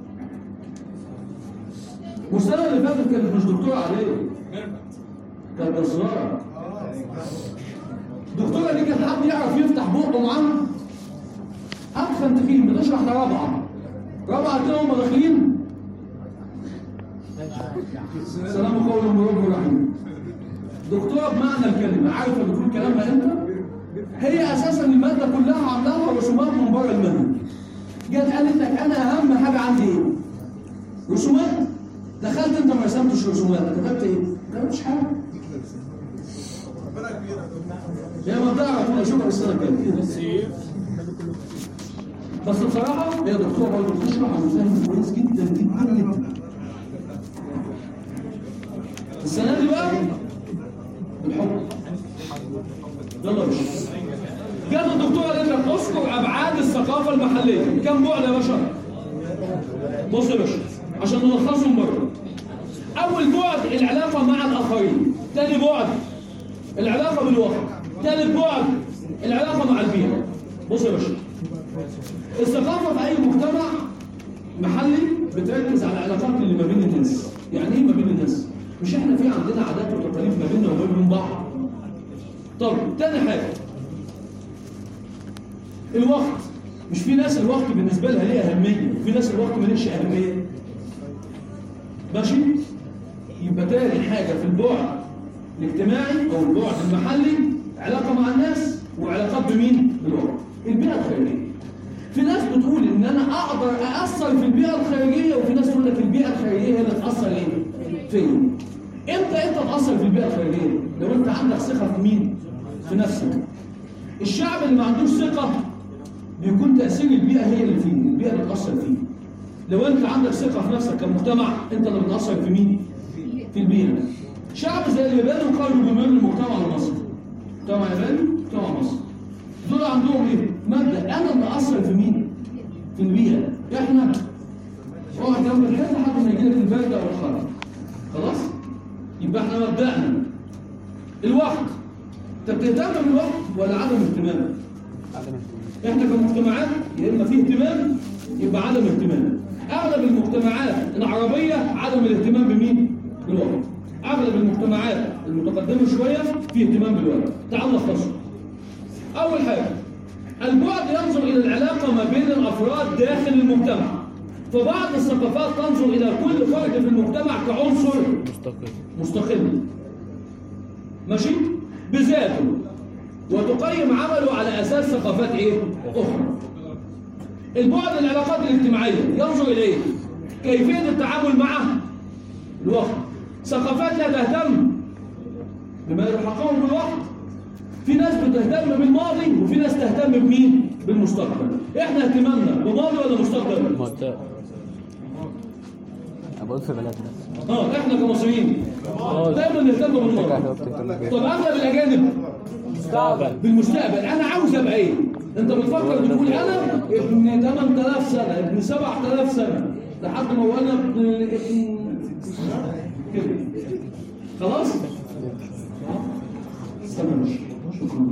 والسنه اللي فاتت كانت مش دكتوره عاديه كانت جزاره الدكتوره دي كانت حد يعرف يفتح بقه معاها ادخل تخين بتشرح لرابعه رابعه كده هم داخلين سلام قول من رب رحيم دكتوره بمعنى الكلمه عارفه بتقول كلامها امتى هي اساسا الماده كلها عاملاها رسومات من بره المنهج جت قالت لك انا اهم حاجه عندي ايه رسومات دخلت انت ما رسمتش رسومات كتبت ايه ما كتبتش حاجه هي ما بتعرف ولا اشوفها السنه الجايه بس بصراحه هي دكتوره برضه بتشرح وفاهم كويس جدا جدا جدا السنه دي بقى الحب يلا يا باشا جت الدكتوره قالت لك اذكر ابعاد الثقافه المحليه كم بعد يا باشا بص يا باشا عشان نلخصهم بره اول بعد العلاقه مع الاخرين ثاني بعد العلاقه بالواقع ثالث بعد العلاقه مع البيئه بص يا باشا الثقافه في اي مجتمع محلي بتركز على العلاقات اللي ما بين الناس يعني ايه ما بين الناس مش احنا في عندنا عادات وتقاليد ما بيننا وما بين بعض طب تاني حاجه الوقت مش في ناس الوقت بالنسبه لها ليه اهميه وفي ناس الوقت ماليش اهميه ماشي يبقى تاني حاجه في البعد الاجتماعي او البعد المحلي علاقه مع الناس وعلاقات بمين بالوقت البيئه الخارجيه في ناس بتقول ان انا اقدر اثر في البيئه الخارجيه وفي ناس تقول لك البيئه الخارجيه هي اللي تاثر ايه فيا امتى انت تاثر في البيئه الخارجيه لو انت عندك ثقه في مين في نفسك الشعب اللي ما عندوش ثقه بيكون تاثير البيئه هي اللي فيه البيئه اللي بتاثر فيه لو انت عندك ثقه في نفسك كمجتمع انت اللي بتاثر في مين في البيئه شعب زي اليابان وقالوا بميل المجتمع المصري مجتمع ياباني مجتمع مصري دول عندهم ايه مبدا انا اللي اثر في مين في البيئه احنا اقعد جنب الحيط لحد ما يجي لك البرد او الحر خلاص يبقى احنا مبدأنا الوقت انت بتهتم بالوقت ولا عدم اهتمام احنا كمجتمعات يا اما في اهتمام يبقى عدم اهتمام اغلب المجتمعات العربيه عدم الاهتمام بمين بالوقت اغلب المجتمعات المتقدمه شويه في اهتمام بالوقت تعال نختصر اول حاجه البعد ينظر الى العلاقه ما بين الافراد داخل المجتمع فبعض الثقافات تنظر الى كل فرد في المجتمع كعنصر مستقل مستقل ماشي بذاته وتقيم عمله على اساس ثقافات ايه اخرى البعد العلاقات الاجتماعيه ينظر الى ايه كيفيه التعامل مع الوقت ثقافات لا تهتم بما يلحقهم بالوقت في ناس بتهتم بالماضي وفي ناس تهتم بمين بالمستقبل احنا اهتمامنا بماضي ولا مستقبل ما ده أنا بقول في بلدنا اه احنا كمصريين دايما نهتم بالماضي طب اغلب الاجانب مستقبل بالمستقبل انا عاوز ابقى ايه انت بتفكر بتقول انا ابن 8000 سنه ابن 7000 سنه لحد ما هو انا ابن ابن كده خلاص استنى مش شكرا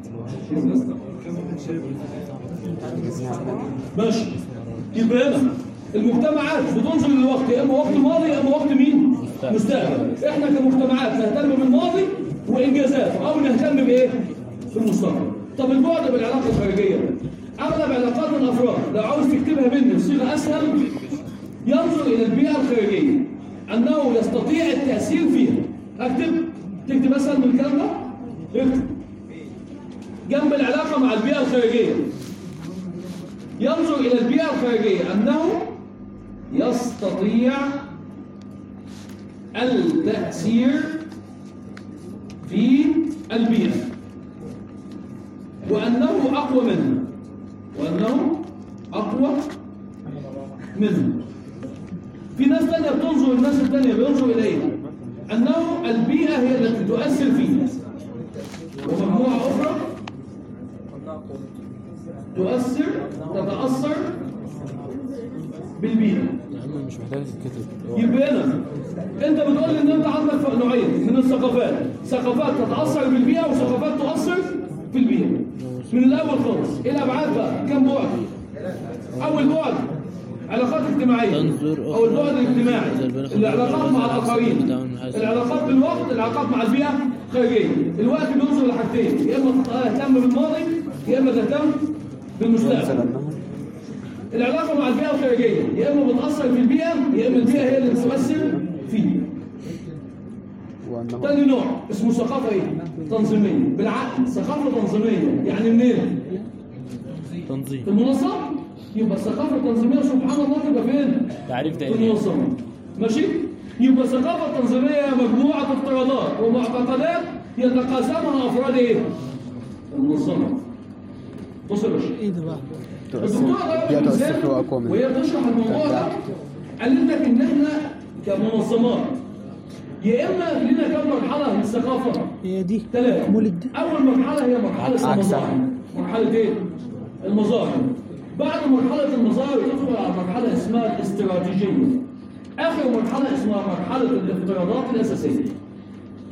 ماشي يبقى هنا المجتمعات بتنظر للوقت يا اما وقت ماضي يا اما وقت مين؟ مستقبل احنا كمجتمعات نهتم بالماضي وانجازاته او نهتم بايه؟ بالمستقبل طب البعد بالعلاقه الخارجيه اغلب علاقات الافراد لو عاوز تكتبها مني بصيغه اسهل ينظر الى البيئه الخارجيه انه يستطيع التاثير فيها اكتب تكتب اسهل من الكلام ده؟ اكتب جنب العلاقه مع البيئه الخارجيه ينظر إلى البيئة الخارجية أنه يستطيع التأثير في البيئة وأنه أقوى منها وأنه أقوى منها في ناس تانية بتنظر الناس التانية بينظر إليها أنه البيئة هي التي تؤثر فيه ومجموعة أخرى تؤثر تتأثر بالبيئة يا عم مش محتاج تتكتب يبقى هنا انت بتقول لي ان انت عندك نوعين من الثقافات ثقافات تتأثر بالبيئة وثقافات تؤثر في البيئة من الأول خالص ايه الأبعاد بقى كم بعد أول بعد علاقات اجتماعية تنظر أو البعد الاجتماعي إذا البني العلاقات مع الآخرين بتعامل مع حد. العلاقات بالوقت العلاقات مع البيئة خارجية الوقت بينظر لحاجتين يا إما تهتم بالماضي يا إما تهتم بالمستقبل العلاقة مع البيئة الخارجية يا إما بتأثر في البيئة يا إما البيئة هي اللي بتؤثر فيه وأنه تاني نوع اسمه ثقافة إيه؟ تنظيمية بالعقل ثقافة تنظيمية يعني منين؟ تنظيم في المنظمة يبقى الثقافة التنظيمية سبحان الله تبقى فين؟ تعريف في ده ايه المنظمة ماشي؟ يبقى الثقافة التنظيمية هي مجموعة افتراضات ومعتقدات يتقاسمها أفراد إيه؟ المنظمة بص يا باشا ايه ده بقى؟ الدكتورة البيئة ضربت تؤثر مثال في أقوى منها. وهي بتشرح الموضوع ده قالت لك ان احنا كمنظمات يا اما لنا كم مرحله من الثقافه هي دي ثلاثه مولد اول مرحله هي مرحله عكسها. المظاهر مرحله ايه المظاهر بعد مرحله المظاهر تدخل على مرحله اسمها الاستراتيجيه اخر مرحله اسمها مرحله الافتراضات الاساسيه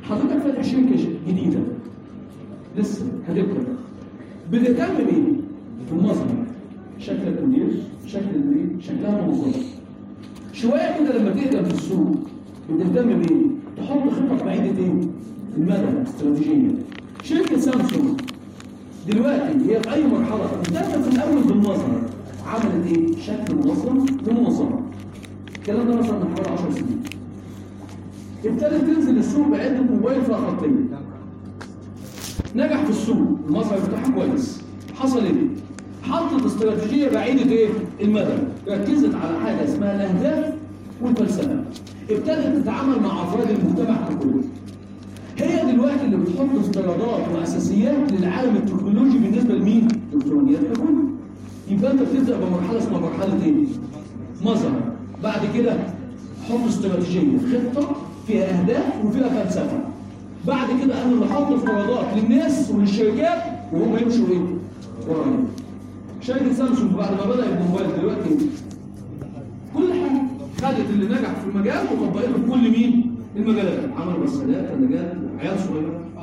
حضرتك فاتح شركه جديده لسه هتبدا بتهتم بايه؟ بالمظهر شكل المدير شكل المدير شكلها منظمه شويه كده لما تهدى في السوق بتهتم بايه؟ تحط خطط بعيده ايه؟ المدى استراتيجيه شركه سامسونج دلوقتي هي في اي مرحله ابتدت في الاول بالمظهر عملت ايه؟ شكل منظم لمنظمه الكلام ده مثلا من حوالي 10 سنين ابتدت تنزل السوق بعده موبايل فيها خطين نجح في السوق المظهر بتاعها كويس حصل ايه؟ حطت استراتيجيه بعيده ايه؟ المدى ركزت على حاجه اسمها الاهداف والفلسفه ابتدت تتعامل مع افراد المجتمع ككل هي دلوقتي اللي بتحط استيرادات واساسيات للعالم التكنولوجي بالنسبه لمين؟ الالكترونيات ككل يبقى انت بتبدا بمرحله اسمها مرحله ايه؟ مظهر بعد كده حط استراتيجيه خطه فيها اهداف وفيها فلسفه بعد كده انا اللي احط افتراضات للناس وللشركات وهم يمشوا ايه؟ ورايا شركه سامسونج بعد ما بدات الموبايل دلوقتي كل حاجه خدت اللي نجح في المجال وطبقته في كل مين؟ المجالات عملوا غسالات ثلاجات عيال صغيره